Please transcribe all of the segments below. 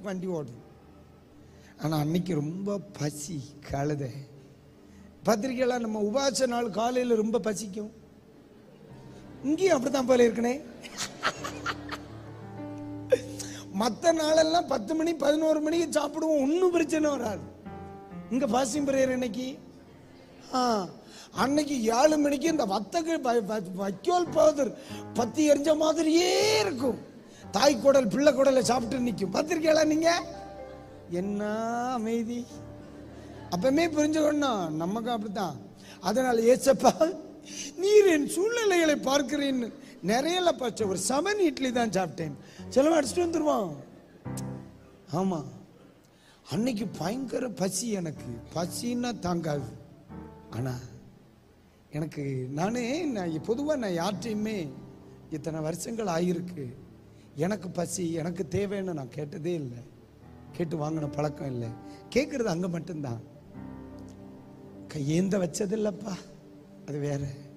பாட்டுக்கு வண்டி ஓடும் ஆனால் அன்னைக்கு ரொம்ப பசி கழுத பத்திரிக்கையெல்லாம் நம்ம உபாச நாள் காலையில் ரொம்ப பசிக்கும் இங்கேயும் அப்படித்தான் போல இருக்கனே மற்ற நாளெல்லாம் பத்து மணி பதினோரு மணிக்கு சாப்பிடுவோம் ஒன்றும் பிரச்சனை வராது இங்க பாசிங் பிரேயர் இன்னைக்கு ஆ அன்னைக்கு ஏழு மணிக்கு இந்த வத்தக்கு வ- வ- வைக்கோல் பவுதர் பத்தி எரிஞ்ச மாதிரியே இருக்கும் தாய் குடல் பிள்ளை குடலை சாப்பிட்டு நிற்கும் பத்திரிக்கையெல்லாம் நீங்க என்ன அமைதி அப்பவுமே புரிஞ்சுக்கணும் நமக்கு அப்படித்தான் அதனால ஏசப்பா நீர் என் சூழ்நிலைகளை பார்க்கிறேன்னு நிறைய பச்சை ஒரு செவன் இட்லி தான் சாப்பிட்டேன் செலவு அடிச்சுட்டு வந்துருவான் ஆமா அன்னைக்கு பயங்கர பசி எனக்கு பசின்னா தாங்காது ஆனா எனக்கு நானே நான் பொதுவாக நான் யார்ட்டையுமே இத்தனை வருஷங்கள் ஆகியிருக்கு எனக்கு பசி எனக்கு தேவைன்னு நான் கேட்டதே இல்லை கேட்டு வாங்கின பழக்கம் இல்லை கேட்குறது அங்கே மட்டும்தான் கையேந்த வச்சதில்லப்பா அது வேற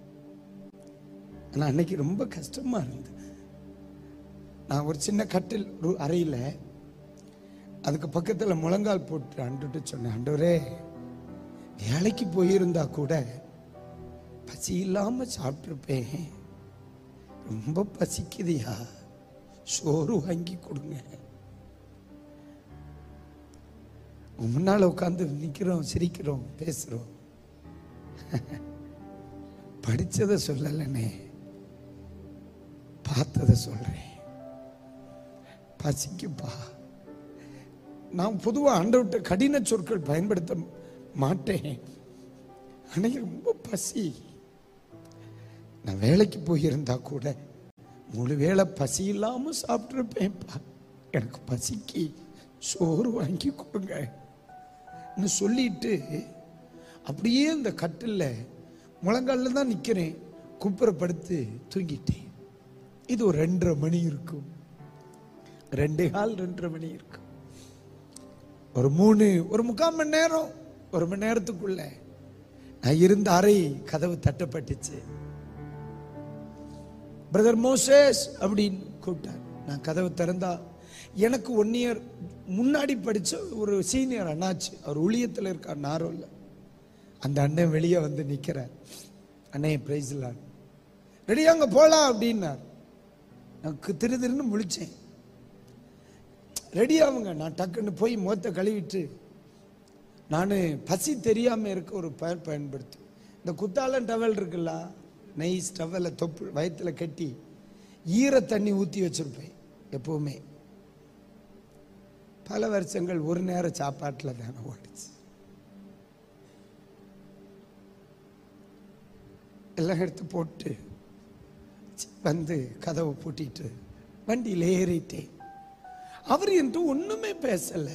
ஆனால் அன்னைக்கு ரொம்ப கஷ்டமா இருந்தது நான் ஒரு சின்ன கட்டில் ஒரு அறையில் அதுக்கு பக்கத்தில் முழங்கால் போட்டு அண்டுட்டு சொன்னேன் ஆண்டவரே வேலைக்கு போயிருந்தா கூட பசி இல்லாம சாப்பிட்டுருப்பேன் ரொம்ப பசிக்குதுயா சோறு வாங்கி கொடுங்க உன் முன்னால உட்காந்து நிக்கிறோம் சிரிக்கிறோம் பேசுறோம் படிச்சதை சொல்லலனே பார்த்ததை சொல்றேன் பசிக்குப்பா நான் பொதுவாக ஆண்டவர்கிட்ட கடின சொற்கள் பயன்படுத்த மாட்டேன் அன்னைக்கு ரொம்ப பசி நான் வேலைக்கு போயிருந்தா கூட முழு வேளை பசி இல்லாம சாப்பிட்டுருப்பேன்ப்பா எனக்கு பசிக்கு சோறு வாங்கி கொடுங்க ன்னு சொல்லிட்டு அப்படியே இந்த கட்டில்ல முழங்கால்ல தான் நிக்கிறேன் குப்புறப்படுத்து தூங்கிட்டேன் இது ஒரு ரெண்டரை மணி இருக்கும் ரெண்டே கால் ரெண்டரை மணி இருக்கும் ஒரு மூணு ஒரு முக்கால் மணி நேரம் ஒரு மணி நேரத்துக்குள்ள நான் இருந்த அறை கதவு தட்டப்பட்டுச்சு பிரதர் மோசேஸ் அப்படின்னு கூப்பிட்டார் நான் கதவு திறந்தா எனக்கு ஒன் இயர் முன்னாடி படிச்ச ஒரு சீனியர் அண்ணாச்சு அவர் ஊழியத்தில் இருக்கார் நாரோல்ல அந்த அண்ணன் வெளியே வந்து நிக்கிறார் அண்ணே பிரைஸ்லான் ரெடியா அங்க போலாம் அப்படின்னார் எனக்கு திரு திருன்னு முழிச்சேன் ரெடி ஆகுங்க நான் டக்குன்னு போய் முகத்தை கழுவிட்டு நான் பசி தெரியாம இருக்க ஒரு பெயர் பயன்படுத்து இந்த குத்தாலம் டவல் இருக்குல்ல நைஸ் டவலை தொப்பு வயத்துல கட்டி ஈர தண்ணி ஊற்றி வச்சிருப்பேன் எப்பவுமே பல வருஷங்கள் ஒரு நேர சாப்பாட்டில் தானே ஓடிச்சு எல்லாம் எடுத்து போட்டு வந்து கதவை பூட்டிட்டு வண்டியில் ஏறிட்டேன் அவர் என்று ஒண்ணுமே பேசல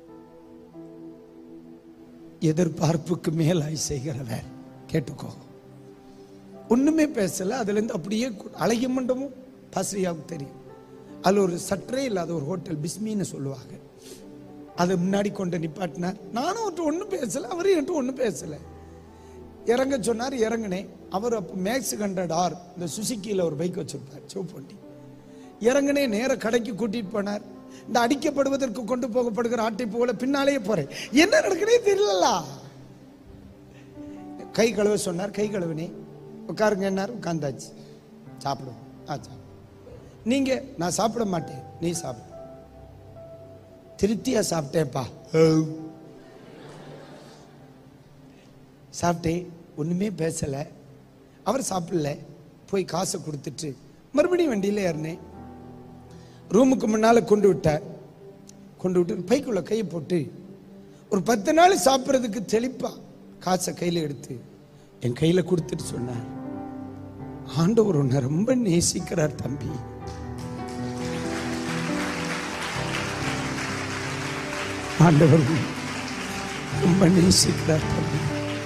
எதிர்பார்ப்புக்கு மேலாய் செய்கிறவர் கேட்டுக்கோ ஒண்ணுமே பேசல அதுல இருந்து அப்படியே கு- அழகிய மண்டபம் பாசிரியாவுக்கு தெரியும் அதுல ஒரு சற்றே இல்லாத ஒரு ஹோட்டல் பிஸ்மின்னு சொல்லுவாங்க அது முன்னாடி கொண்டு நிப்பாட்டினார் நானும் அவர்கிட்ட ஒன்றும் பேசல அவரும் என்கிட்ட ஒன்றும் பேசல இறங்க சொன்னார் இறங்கினேன் அவர் அப்போ மேக்ஸ் ஹண்ட்ரட் ஆர் இந்த சுசுக்கியில் ஒரு பைக் வச்சிருப்பார் சிவப்பு வண்டி இறங்கினே நேர கடைக்கு கூட்டிட்டு போனார் இந்த அடிக்கப்படுவதற்கு கொண்டு போகப்படுகிற ஆட்டை போல பின்னாலேயே போறேன் என்ன நடக்குனே தெரியல கை கழுவ சொன்னார் கை கழுவினே உட்காருங்க என்னார் உட்காந்தாச்சு சாப்பிடுவோம் ஆ சாப்பிடு நீங்க நான் சாப்பிட மாட்டேன் நீ சாப்பிடு திருப்தியா சாப்பிட்டேன்ப்பா சாப்பிட்டேன் ஒண்ணுமே பேசல அவர் சாப்பிடல போய் காசை கொடுத்துட்டு மறுபடியும் வண்டியில ஏறினேன் ரூமுக்கு முன்னால கொண்டு விட்டார் கொண்டு விட்டு பைக்குள்ள கையை போட்டு ஒரு பத்து நாள் சாப்பிட்றதுக்கு தெளிப்பா காசை கையில எடுத்து என் கையில கொடுத்துட்டு சொன்னார் ஆண்டவர் உன்னை ரொம்ப நேசிக்கிறார் தம்பி ஆண்டவர் உன்னை ரொம்ப நேசிக்கிறார் தம்பி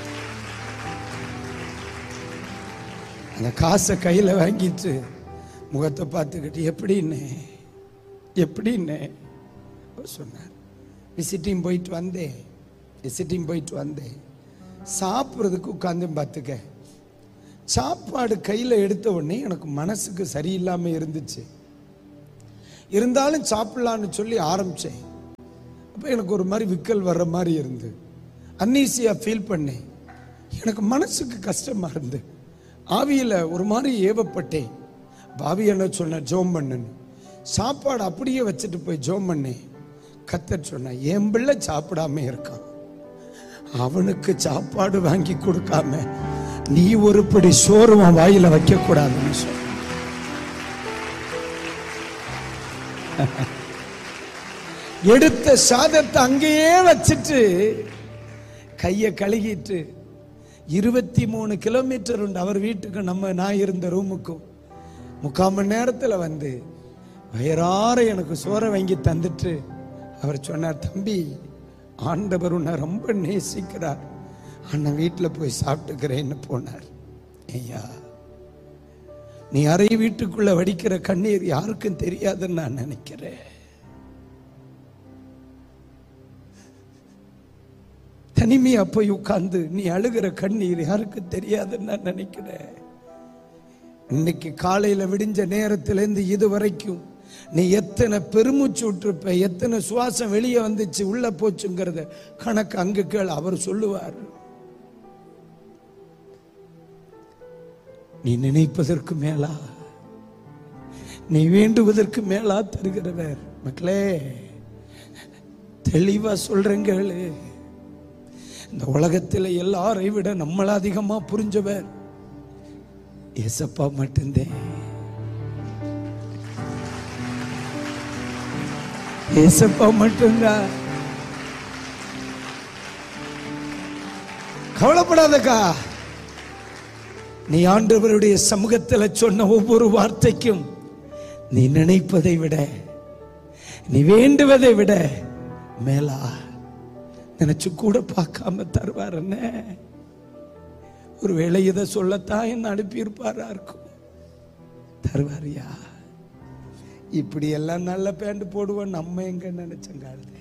அந்த காசை கையில வாங்கிட்டு முகத்தை பார்த்துக்கிட்டு எப்படின்னு எப்படின்னு அவர் சொன்னார் விசிட்டிங் போயிட்டு வந்தேன் விசிட்டிங் போயிட்டு வந்தேன் சாப்பிட்றதுக்கு உட்காந்து பார்த்துக்க சாப்பாடு கையில் எடுத்த உடனே எனக்கு மனசுக்கு சரியில்லாமல் இருந்துச்சு இருந்தாலும் சாப்பிடலான்னு சொல்லி ஆரம்பிச்சேன் அப்போ எனக்கு ஒரு மாதிரி விக்கல் வர்ற மாதிரி இருந்து அன்னீசியாக ஃபீல் பண்ணேன் எனக்கு மனசுக்கு கஷ்டமா இருந்து ஆவியில் ஒரு மாதிரி ஏவப்பட்டேன் பாவி என்ன சொன்ன ஜோம் பண்ணுன்னு சாப்பாடு அப்படியே வச்சுட்டு போய் ஜோம் பண்ணேன் கத்தர் சொன்ன என் பிள்ளை சாப்பிடாம இருக்கான் அவனுக்கு சாப்பாடு வாங்கி கொடுக்காம நீ ஒரு படி சோறு உன் வாயில வைக்க கூடாதுன்னு சொன்ன எடுத்த சாதத்தை அங்கேயே வச்சுட்டு கையை கழுகிட்டு இருபத்தி மூணு கிலோமீட்டர் உண்டு அவர் வீட்டுக்கு நம்ம நான் இருந்த ரூமுக்கும் முக்கால் மணி நேரத்தில் வந்து வயறார எனக்கு சோறை வாங்கி தந்துட்டு அவர் சொன்னார் தம்பி ஆண்டவர் உன்னை ரொம்ப நேசிக்கிறார் அண்ணன் வீட்டில் போய் சாப்பிட்டுக்கிறேன்னு போனார் ஐயா நீ அறை வீட்டுக்குள்ள வடிக்கிற கண்ணீர் யாருக்கும் தெரியாதுன்னு நான் நினைக்கிறேன் தனிமையா போய் உட்கார்ந்து நீ அழுகிற கண்ணீர் யாருக்கும் தெரியாதுன்னு நான் நினைக்கிறேன் இன்னைக்கு காலையில விடிஞ்ச நேரத்திலேருந்து இது வரைக்கும் நீ எத்தனை பெருமூச்சு விட்டுருப்ப எத்தனை சுவாசம் வெளியே வந்துச்சு உள்ள போச்சுங்கிறத கணக்கு அங்க கேள் அவர் சொல்லுவார் நீ நினைப்பதற்கு மேலா நீ வேண்டுவதற்கு மேலா தருகிறவர் மக்களே தெளிவா சொல்றேன் கேளு இந்த உலகத்தில் எல்லாரை விட நம்மள அதிகமா புரிஞ்சவர் ஏசப்பா மட்டும்தான் ஏசப்பா மட்டும்தான் கவலைப்படாதக்கா நீ ஆண்டவருடைய சமூகத்தில் சொன்ன ஒவ்வொரு வார்த்தைக்கும் நீ நினைப்பதை விட நீ வேண்டுவதை விட மேலா நினைச்சு கூட பார்க்காம தருவார் என்ன ஒருவேளை இதை சொல்லத்தான் என்ன அனுப்பியிருப்பாரா இருக்கும் தருவாரியா இப்படி எல்லாம் நல்ல பேண்ட் போடுவோம் நம்ம எங்க நினைச்சங்கால்